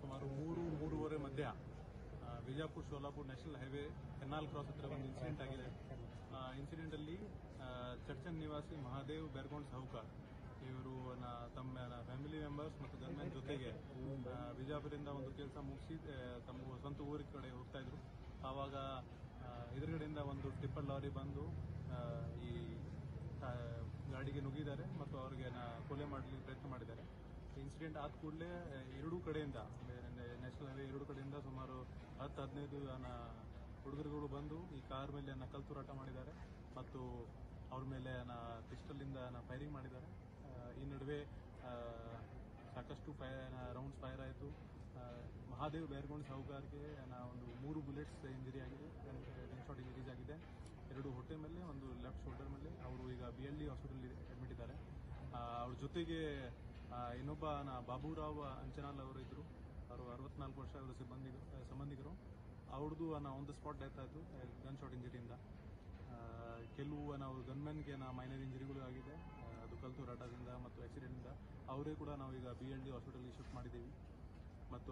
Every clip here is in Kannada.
ಸುಮಾರು ಮೂರು ಮೂರುವರೆ ಮಧ್ಯ ಆ, Vijayapura Solapur national highway canal cross ಹತ್ರ ಒಂದು ಇನ್ಸಿಡೆಂಟ್ ಆಗಿದೆ ಆ ಇನ್ಸಿಡೆಂಟ್ ಅಲ್ಲಿ ಆ, ಚರ್ಚನ್ ನಿವಾಸಿ ಮಹಾದೇವ್ ಬೆರ್ಗೊಂಡ್ ಸಾಹುಕಾರ್ ಇವರು ನ- ತಮ್ಮ ಫ್ಯಾಮಿಲಿ ಮೆಂಬರ್ಸ್ ಮತ್ತು ಗನ್ಮೆನ್ ಜೊತೆಗೆ ಆ, ವಿಜಯಪುರದಿಂದ ಒಂದು ಕೆಲಸ ಮುಗಿಸಿ ಆ, ತಮ್ಮ ಸ್ವಂತ ಊರಿನ ಕಡೆ ಹೋಗ್ತಾ ಇದ್ರು ಆವಾಗ ಆ, ಎದುರುಗಡೆಯಿಂದ ಒಂದು ಟಿಪ್ಪರ್ ಲಾರಿ ಬಂದು ಆ, ಈ ಆ, ಗಾಡಿಗೆ ನುಗ್ಗಿದ್ದಾರೆ ಮತ್ತು ಅವರಿಗೆ ನ- ಕೊಲೆ ಮಾಡಲಿಕ್ಕೆ ಪ್ರಯತ್ನ ಮಾಡಿದ್ದಾರೆ ಇನ್ಸಿಡೆಂಟ್ ಆದ ಕೂಡಲೇ ಎರಡೂ ಕಡೆಯಿಂದ ನ್ಯಾಷನಲ್ ಹೈವೇ ಎರಡೂ ಕಡೆಯಿಂದ ಸುಮಾರು ಹತ್ತು ಹದಿನೈದು ಜನ ಹುಡುಗರುಗಳು ಬಂದು ಈ ಕಾರ್ ಮೇಲೆ ನಕಲ್ ತೂರಾಟ ಮಾಡಿದ್ದಾರೆ ಮತ್ತು ಅವ್ರ ಮೇಲೆ ಪಿಸ್ಟಲ್ನಿಂದ ಫೈರಿಂಗ್ ಮಾಡಿದ್ದಾರೆ ಆ, ಈ ನಡುವೆ ಆ, ಸಾಕಷ್ಟು ಫೈ ರೌಂಡ್ಸ್ ಫೈರ್ ಆಯಿತು ಮಹಾದೇವ್ ಬೇರ್ಗೊಂಡ್ ಸಾಹುಕಾರ್ಗೆ ನಾ ಒಂದು ಮೂರು ಬುಲೆಟ್ಸ್ ಇಂಜರಿ ಆಗಿದೆ ಗನ್ ಶಾಟ್ ಇಂಜರೀಸ್ ಆಗಿದೆ ಎರಡು ಹೊಟ್ಟೆ ಮೇಲೆ ಒಂದು ಲೆಫ್ಟ್ ಶೋಲ್ಡರ್ ಮೇಲೆ ಅವರು ಈಗ B L D hospital admit ಇದ್ದಾರೆ ಆ, ಅವ್ರ ಜೊತೆಗೆ ಆ, ಇನ್ನೊಬ್ಬ ನ- ಬಾಬುರಾವ್ ಅಂಚನಾಲ್ ಅವರು ಇದ್ರು ಅವರು ಅರವತ್ನಾಲ್ಕು ವರ್ಷ ಅವರ ಸಿಬ್ಬಂದಿ ಸಂಬಂಧಿಕರು ಅವ್ರದ್ದು ನಾ ಆನ್ ದ ಸ್ಪಾಟ್ ಡೆತ್ ಆಯಿತು ಗನ್ ಶಾಟ್ ಇಂಜರಿಯಿಂದ ಆ, ಕೆಲವು ನಾವು ಗನ್ಮೆನ್ಗೆ ನಾ ಮೈನರ್ ಇಂಜರಿಗಳು ಆಗಿದೆ ಆ, ಅದು ಕಲ್ತು ರಾಟದಿಂದ ಮತ್ತು ಆಕ್ಸಿಡೆಂಟಿಂದ ಅವರೇ ಕೂಡ ನಾವು ಈಗ ಬಿ ಎಲ್ ಡಿ ಹಾಸ್ಪಿಟಲ್ಗೆ ಶಿಫ್ಟ್ ಮಾಡಿದ್ದೀವಿ ಮತ್ತು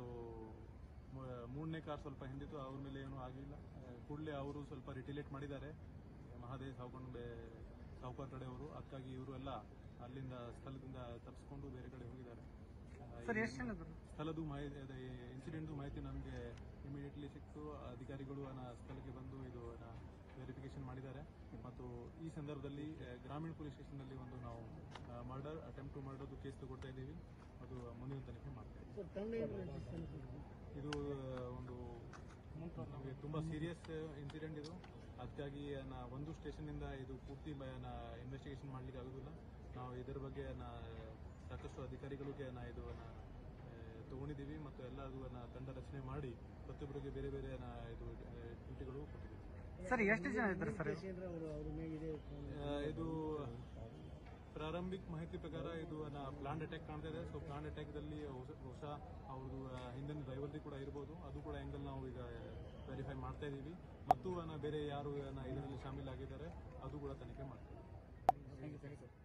ಮೂ- ಮೂರನೇ ಕಾರ್ ಸ್ವಲ್ಪ ಹಿಂದಿತ್ತು ಅವ್ರ ಮೇಲೆ ಏನೂ ಆಗಲಿಲ್ಲ ಕೂಡಲೇ ಅವರು ಸ್ವಲ್ಪ ರಿಟಿಲೇಟ್ ಮಾಡಿದ್ದಾರೆ ಮಹಾದೇವ್ ಸಾವುಕೊಂಡು ಸಾವುಕಾರ ಕಡೆಯವರು ಅದಕ್ಕಾಗಿ ಇವರು ಎಲ್ಲ ಅಲ್ಲಿಂದ ಸ್ಥಳದಿಂದ ತಪ್ಪಿಸ್ಕೊಂಡು ಬೇರೆ ಕಡೆ ಹೋಗಿದ್ದಾರೆ ಆ, ಸರ್ ಈ- ಎಷ್ಟು ಜನ ಇದ್ರು ಸ್ಥಳದ ಮಾಹಿತಿ ಅದೇ ಇನ್ಸಿಡೆಂಟ್ ಮಾಹಿತಿ ನಮಗೆ ಇಮಿಡಿಯೇಟ್ಲಿ ಸಿಕ್ತು ಅಧಿಕಾರಿಗಳು ಆ ಸ್ಥಳಕ್ಕೆ ಬಂದು ಇದು ವೆರಿಫಿಕೇಶನ್ ಮಾಡಿದ್ದಾರೆ ಮತ್ತು ಈ ಸಂದರ್ಭದಲ್ಲಿ ಆ, ಗ್ರಾಮೀಣ ಪೊಲೀಸ್ ಸ್ಟೇಷನ್ನಲ್ಲಿ ಒಂದು ನಾವು ಮರ್ಡರ್ ಅಟೆಂಪ್ಟ್ ಟು ಮರ್ಡರ್ದು ಕೇಸ್ ತಗೊಳ್ತಾ ಇದ್ದೀವಿ ಅದು ಮುಂದಿನ ತನಿಖೆ ಮಾಡ್ತಾ ಇದ್ದೀವಿ ಇದು ಆ, ಒಂದು ನಮಗೆ ತುಂಬಾ ಸೀರಿಯಸ್ ಇನ್ಸಿಡೆಂಟ್ ಇದು ಅದಕ್ಕಾಗಿ ನಾ ಒಂದು ಸ್ಟೇಷನ್ನಿಂದ ಇದು ಪೂರ್ತಿ ಇನ್ವೆಸ್ಟಿಗೇಷನ್ ಮಾಡ್ಲಿಕ್ಕೆ ಆಗೋದಿಲ್ಲ ನಾವು ಇದರ ಬಗ್ಗೆ ನಾ ಸಾಕಷ್ಟು ಅಧಿಕಾರಿಗಳಿಗೆ ನಾ ಇದು ನಾ, ಆ, ತಗೊಂಡಿದ್ದೀವಿ ಮತ್ತು ಎಲ್ಲ ಅದು ನಾ ತಂಡ ರಚನೆ ಮಾಡಿ ಪ್ರತಿಯೊಬ್ಬರಿಗೆ ಬೇರೆ ಬೇರೆ ನಾ ಇದು ಡ್ಯೂಟಿಗಳು ಕೊಟ್ಟಿದ್ದೀವಿ ಸರ್ ಎಷ್ಟು ಜನ ಇದ್ರು ಸರ್ ಆ, ಇದು ಪ್ರಾರಂಭಿಕ ಮಾಹಿತಿ ಪ್ರಕಾರ ಇದು ಪ್ಲಾಂಟ್ ಅಟ್ಯಾಕ್ ಕಾಣ್ತಾ ಇದೆ ಸೊ ಪ್ಲಾಂಟ್ ಅಟ್ಯಾಕ್ ದಲ್ಲಿ ಹೊಸ- ಹೊಸ ಅವ್ರದ್ದು ಆ, ಹಿಂದಿನ ಡ್ರೈವರ್ದಿ ಕೂಡ ಇರ್ಬೋದು ಅದು ಕೂಡ ಆಂಗಲ್ ನಾವು ಈಗ ವೆರಿಫೈ ಮಾಡ್ತಾ ಇದೀವಿ ಮತ್ತು ಆ, ಬೇರೆ ಯಾರು ಆ, ಇದರಲ್ಲಿ ಶಾಮೀಲಾಗಿದ್ದಾರೆ ಅದು ಕೂಡ ತನಿಖೆ ಮಾಡ್ತೀವಿ